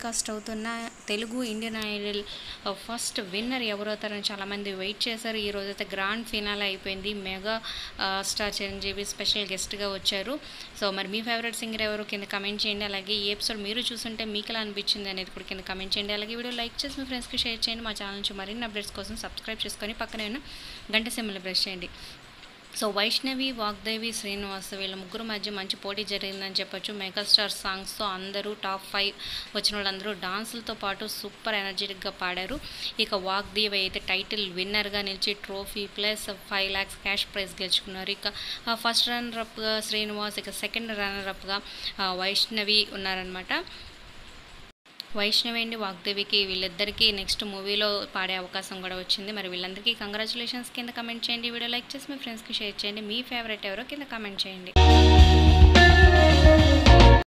telecast అవుతున్న Telugu Indian idol first winner ఎవరవుతారని చాలామంది వెయిట్ చేశారు ఈ రోజైతే గ్రాండ్ ఫినాల్ అయిపోయింది mega uh, star Chiranjeevi special గెస్ట్గా వచ్చారు సో మరి మీ ఫేవరెట్ సింగర్ ఎవరు కింద కమెంట్ చేయండి అలాగే ఈ ఎపిసోడ్ మీరు చూస్తుంటే మీకు ఎలా అనిపించింది అనేది కూడా కింద కమెంట్ చేయండి అలాగే వీడియో లైక్ చేసి మీ ఫ్రెండ్స్కి షేర్ చేయండి మా ఛానల్ నుంచి మరిన్ని అప్డేట్స్ కోసం సబ్స్క్రైబ్ చేసుకొని పక్కనే ఉన్న గంట సింబల్ ప్రెస్ చేయండి సో వైష్ణవి వాగ్దేవి శ్రీనివాస్ వీళ్ళ ముగ్గురు మధ్య మంచి పోటీ జరిగిందని చెప్పొచ్చు మెగాస్టార్ సాంగ్స్తో అందరూ టాప్ ఫైవ్ వచ్చిన వాళ్ళందరూ డాన్సులతో పాటు సూపర్ ఎనర్జెటిక్గా పాడారు ఇక వాగ్దేవి అయితే టైటిల్ విన్నర్గా నిలిచి trophy plus five lakhs cash prize గెలుచుకున్నారు ఇక ఫస్ట్ రన్నర్ అప్గా శ్రీనివాస్ ఇక సెకండ్ రన్నర్ అప్గా వైష్ణవి ఉన్నారనమాట వైష్ణవి అండి వాగ్దేవికి వీళ్ళిద్దరికీ నెక్స్ట్ మూవీలో పాడే అవకాశం కూడా వచ్చింది మరి వీళ్ళందరికీ కంగ్రాచులేషన్స్ కింద కమెంట్ చేయండి వీడియో లైక్ చేసి మీ ఫ్రెండ్స్కి షేర్ చేయండి మీ ఫేవరెట్ ఎవరో కింద కమెంట్ చేయండి